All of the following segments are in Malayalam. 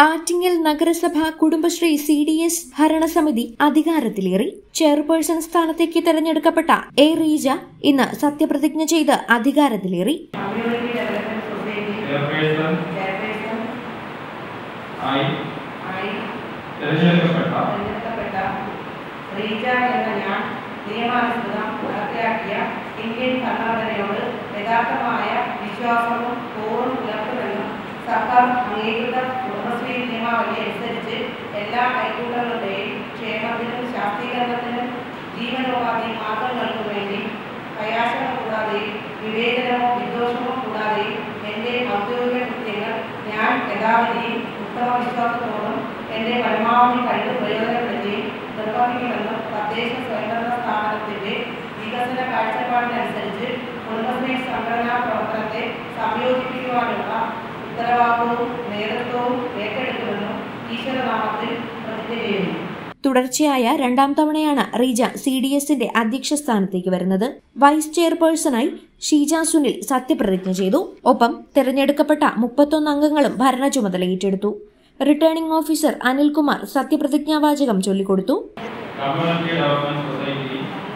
ആറ്റിങ്ങൽ നഗരസഭ കുടുംബശ്രീ സി ഡി എസ് ഭരണസമിതി അധികാരത്തിലേറി ചെയർപേഴ്സൺ സ്ഥാനത്തേക്ക് തെരഞ്ഞെടുക്കപ്പെട്ട എ റീജ ഇന്ന് സത്യപ്രതിജ്ഞ ചെയ്ത് അധികാരത്തിലേറി community development society chairperson chairperson ആയി ആയി തിരഞ്ഞെടുക്കപ്പെട്ട തിരഞ്ഞെടുക്കപ്പെട്ട റീജ എന്ന ഞാൻ നിയമാനുസൃതം നടപ്പിലാക്കിയ ഇന്ത്യൻ ഭരണഘടനയോട് യഥാർത്ഥമായ വിശ്വാസവും പൂർവ്വം പുലർത്തുമെന്നും സർക്കാർ അംഗീകൃത കുടുംബശ്രീ നിയമാവലി അനുസരിച്ച് എല്ലാ കൈക്കൂട്ടങ്ങളുടെയും ക്ഷേമത്തിനും ശാക്തീകരണത്തിനും ജീവനോപാധി മാർഗങ്ങൾക്കും വേണ്ടി പ്രയാസങ്ങൾ കൂടാതെയും വിവേചനമോ വിദ്വേഷമോ കൂടാതെയും എൻ്റെ ഔദ്യോഗിക കൃത്യങ്ങൾ ഞാൻ യഥാവിധിയും ഉത്തമ വിശ്വാസത്തോടും എൻ്റെ പരമാവധി കഴിവ് പ്രയോജനപ്പെടുത്തുകയും നിർവഹിക്കുമെന്നും തദ്ദേശ സ്വയംഭരണ സ്ഥാപനത്തിൻ്റെ വികസന കാഴ്ചപ്പാടിനനുസരിച്ച് കുടുംബശ്രീ സംഘടനാ പ്രവർത്തനത്തെ സംയോജിപ്പിക്കുവാനുള്ള ഉത്തരവാദിത്വവും നേതൃത്വവും ഏറ്റെടുക്കുമെന്നും ഈശ്വരനാമത്തിൽ പ്രതിജ്ഞ ചെയ്യുന്നു തുടർച്ചയായ രണ്ടാം തവണയാണ് റീജ സി ഡി എസിന്റെ അധ്യക്ഷ സ്ഥാനത്തേക്ക് വരുന്നത് വൈസ് ചെയർപേഴ്സണായി ഷീജ സുനിൽ സത്യപ്രതിജ്ഞ ചെയ്തു ഒപ്പം തെരഞ്ഞെടുക്കപ്പെട്ട മുപ്പത്തൊന്ന് അംഗങ്ങളും ഭരണ ചുമതല ഏറ്റെടുത്തു റിട്ടേണിംഗ് ഓഫീസർ അനിൽകുമാർ സത്യപ്രതിജ്ഞാവാചകം ചൊല്ലിക്കൊടുത്തു community development society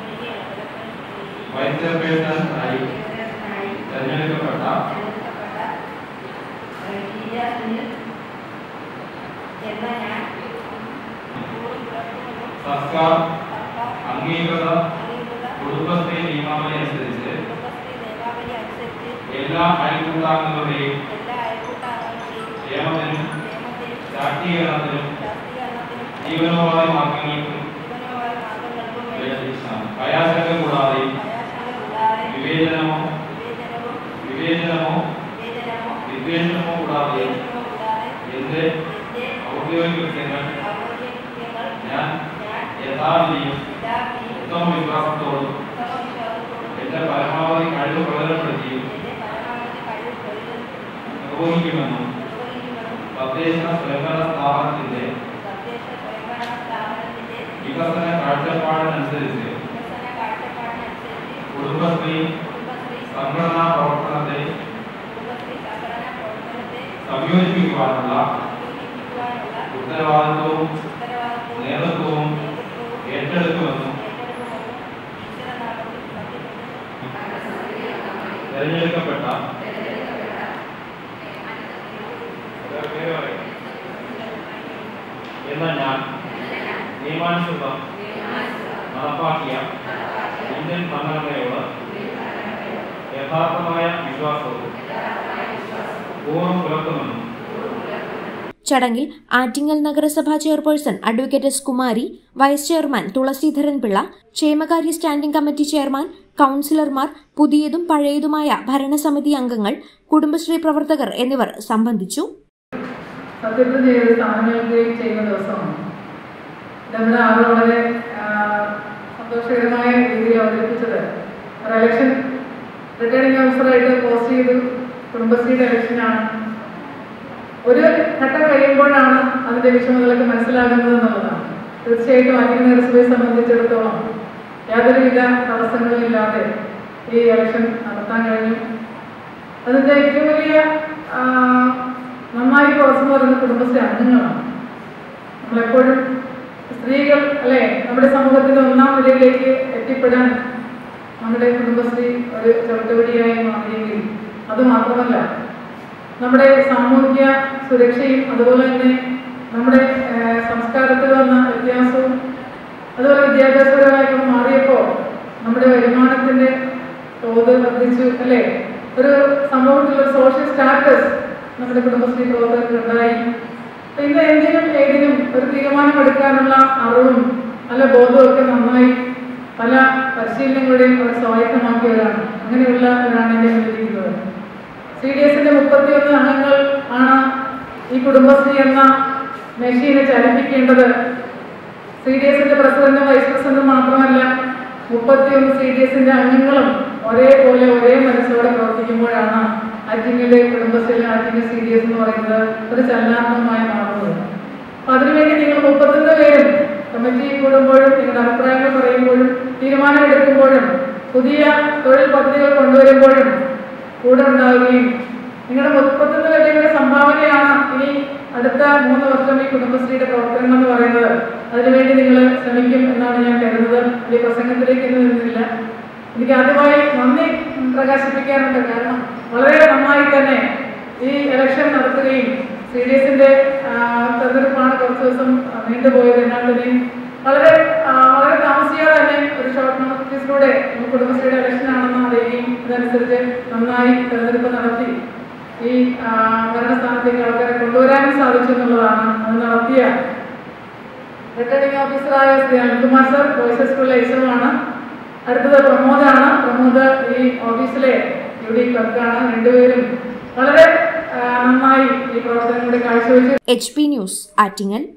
vice chairperson ആയി തിരഞ്ഞെടുക്കപ്പെട്ട എന്ന ഞാൻ സർക്കാർ അംഗീകൃത കുടുംബശ്രീ നിയമാവലി അനുസരിച്ച് എല്ലാ അയൽക്കൂട്ടാംഗങ്ങളുടെയും ക്ഷേമത്തിനും ശാക്തീകരണത്തിനും ജീവനോപാധി മാർഗങ്ങൾക്കും വേണ്ടി പ്രയാസങ്ങൾ കൂടാതെ വിവേചനമോ വിവേചനമോ വിദ്വേഷമോ കൂടാതെ എന്റെ ഔദ്യോഗിക കൃത്യങ്ങൾ ഞാൻ യഥാവിധിയും ഉത്തമ വിശ്വാസത്തോടും എന്റെ പരമാവധി കഴിവ് പ്രയോജനപ്പെടുത്തിയും നിർവഹിക്കുമെന്നും തദ്ദേശ സ്വയംഭരണ സ്ഥാപനത്തിന്റെ വികസന കാഴ്ചപ്പാടിനനുസരിച്ച് കുടുംബശ്രീ സംഘടനാ പ്രവർത്തനത്തെ സംയോജിപ്പിക്കുവാനുള്ള ഉത്തരവാദിത്വവും നേതൃത്വവും ഏറ്റെടുക്കുമെന്നും തെരഞ്ഞെടുക്കപ്പെട്ട എന്ന ഞാൻ നിയമാനുസൃതം നടപ്പാക്കിയ ഇന്ത്യൻ ഭരണഘടനയോട് യഥാർത്ഥമായ വിശ്വാസവും പൂർവ്വം പുലർത്തുമെന്നും ചടങ്ങിൽ ആറ്റിങ്ങൽ നഗരസഭാ chairperson advocate S Kumari vice chairman Thulasidharan Pillai ക്ഷേമകാര്യ സ്റ്റാൻഡിംഗ് കമ്മിറ്റി ചെയർമാൻ കൌൺസിലർമാർ പുതിയതും പഴയതുമായ ഭരണസമിതി അംഗങ്ങൾ കുടുംബശ്രീ പ്രവർത്തകർ എന്നിവർ സംബന്ധിച്ചു സത്യപ്രതിജ്ഞ ചെയ്ത് സ്ഥാനമേൽക്കുകയും ചെയ്യുന്ന ദിവസമാണ് നമ്മുടെ ആൾ വളരെ ആ, സന്തോഷകരമായ രീതിയിൽ അവതരിപ്പിച്ചത് ഒരു ഇലക്ഷൻ റിട്ടേണിംഗ് ഓഫീസറായിട്ട് പോസ്റ്റ് ചെയ്തു കുടുംബശ്രീയുടെ ഇലക്ഷനാണ് ഒരു ഘട്ടം കഴിയുമ്പോഴാണ് അതിന്റെ വിഷമങ്ങളൊക്കെ മനസ്സിലാകുന്നത് എന്നുള്ളതാണ് തീർച്ചയായിട്ടും ആറ്റിങ്ങൽ നഗരസഭയെ സംബന്ധിച്ചിടത്തോളം യാതൊരുവിധ തടസ്സങ്ങളും ഇല്ലാതെ ഈ ഇലക്ഷൻ നടത്താൻ കഴിഞ്ഞു അതിന്റെ ഏറ്റവും വലിയ ആ, നന്നായി പ്രോത്സാഹനം പറയുന്ന കുടുംബശ്രീ അംഗങ്ങളാണ് നമ്മളെപ്പോഴും സ്ത്രീകൾ അല്ലെ നമ്മുടെ സമൂഹത്തിന്റെ ഒന്നാം നിലയിലേക്ക് എത്തിപ്പെടാൻ നമ്മുടെ കുടുംബശ്രീ ഒരു ചവിട്ടുപടിയായി മാറിയെങ്കിൽ അത് മാത്രമല്ല നമ്മുടെ സാമൂഹിക സുരക്ഷയും അതുപോലെ തന്നെ നമ്മുടെ ആ, സംസ്കാരത്തിൽ വന്ന വ്യത്യാസവും അതുപോലെ വിദ്യാഭ്യാസപരമായിട്ട് മാറിയപ്പോൾ നമ്മുടെ വരുമാനത്തിന്റെ തോത് വർദ്ധിച്ചു അല്ലേ ഒരു സമൂഹത്തിൽ ഒരു സോഷ്യൽ സ്റ്റാറ്റസ് നമ്മുടെ കുടുംബശ്രീ പ്രവർത്തകർക്ക് ഉണ്ടായി അപ്പൊ ഇന്ന് എന്തിനും ഏതിനും ഒരു തീരുമാനമെടുക്കാനുള്ള അറിവും നല്ല ബോധവും ഒക്കെ നന്നായി പല പരിശീലനങ്ങളുടെയും അവർ സ്വായത്തമാക്കിയവരാണ് അങ്ങനെയുള്ളവരാണ് എന്റെ മുന്നിലിരിക്കുന്നത് സി ഡി എസിന്റെ മുപ്പത്തിയൊന്ന് അംഗങ്ങൾ ആണ് ഈ കുടുംബശ്രീ എന്ന മെഷീനെ ചലിപ്പിക്കേണ്ടത് സി ഡി എസിന്റെ പ്രസിഡന്റും വൈസ് പ്രസിഡന്റും മാത്രമല്ല മുപ്പത്തിയൊന്ന് സി ഡി എസിന്റെ അംഗങ്ങളും ഒരേപോലെ ഒരേ മനസ്സോടെ പ്രവർത്തിക്കുമ്പോഴാണ് ആറ്റിങ്ങിലെ കുടുംബശ്രീയിലെ ആറ്റിങ്ങൽ സി ഡി എസ് എന്ന് പറയുന്നത് ഒരു ചലനാത്മകമായി മാറുന്നത് അപ്പൊ അതിനുവേണ്ടി നിങ്ങൾ മുപ്പത്തൊന്ന് പേരും കമ്മിറ്റി കൂടുമ്പോഴും നിങ്ങളുടെ അഭിപ്രായങ്ങൾ പറയുമ്പോഴും തീരുമാനമെടുക്കുമ്പോഴും പുതിയ തൊഴിൽ പദ്ധതികൾ കൊണ്ടുവരുമ്പോഴും കൂടെ ഉണ്ടാവുകയും നിങ്ങളുടെ മുപ്പത്തൊന്ന് വലിയ സംഭാവനയാണ് ഇനി അടുത്ത മൂന്ന് വർഷം ഈ കുടുംബശ്രീയുടെ പ്രവർത്തനം എന്ന് പറയുന്നത് അതിനുവേണ്ടി നിങ്ങൾ ശ്രമിക്കും എന്നാണ് ഞാൻ കരുതുന്നത് ഈ പ്രസംഗത്തിലേക്ക് ഇന്ന് നിന്നില്ല എനിക്ക് ആദ്യമായി നന്ദി പ്രകാശിപ്പിക്കാനുണ്ട് കാരണം വളരെ നന്നായി തന്നെ ഈ ഇലക്ഷൻ നടത്തുകയും സി ഡി എസിന്റെ തെരഞ്ഞെടുപ്പാണ് കുറച്ച് ദിവസം നീണ്ടുപോയത് എന്നാൽ തന്നെയും വളരെ ആ, വളരെ താമസിയാതെ തന്നെ ഒരു ഷോർട്ട് നോട്ടീസിലൂടെ നമുക്ക് കുടുംബശ്രീയുടെ ഇലക്ഷൻ ആണെന്ന് അറിയുകയും അതനുസരിച്ച് നന്നായി തെരഞ്ഞെടുപ്പ് നടത്തി ഈ ആ, ഭരണസ്ഥാനത്തേക്ക് ആൾക്കാരെ കൊണ്ടുവരാനും സാധിച്ചു എന്നുള്ളതാണ് അത് നടത്തിയ റിട്ടേണിംഗ് ഓഫീസറായ ശ്രീ അനിൽകുമാർ സർ വോയിസസ് സ്കൂളിലെ എച്ചമാണ് അടുത്തത് പ്രമോദാണ് പ്രമോദ് ഈ ഓഫീസിലെ യു ഡി ക്ലർക്കാണ് രണ്ടുപേരും വളരെ ആ, നന്നായി ഈ പ്രവർത്തനം കൂടി കാഴ്ചവെച്ച് എച്ച് പി ന്യൂസ് ആറ്റിങ്ങൽ